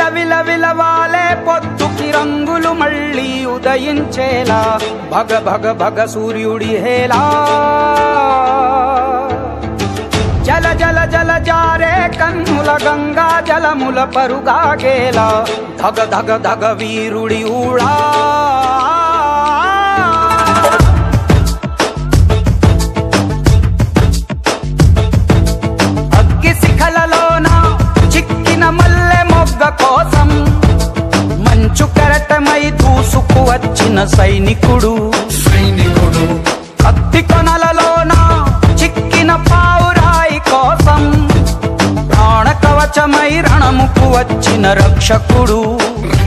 విల విలవాలే పొద్దుకి రంగులు మళ్ళీ ఉదయించేలా భగ భగ భగ సూర్యుడి హేలా జల జల జల జారే కన్నుల గంగా జలముల పరుగాగేలా ధగ ధగ ధగ వీరుడి ఊడా అగ్గి శిఖలలోన చిక్కిన మల్లె మొగ్గ కోసం మంచు కెరటమై దూసుకు వచ్చిన సైనికుడు సైనికుడు కత్తి కొనలలోన చిక్కిన పావురాయి కోసం ప్రాణ కవచమై రణముకు వచ్చిన రక్షకుడు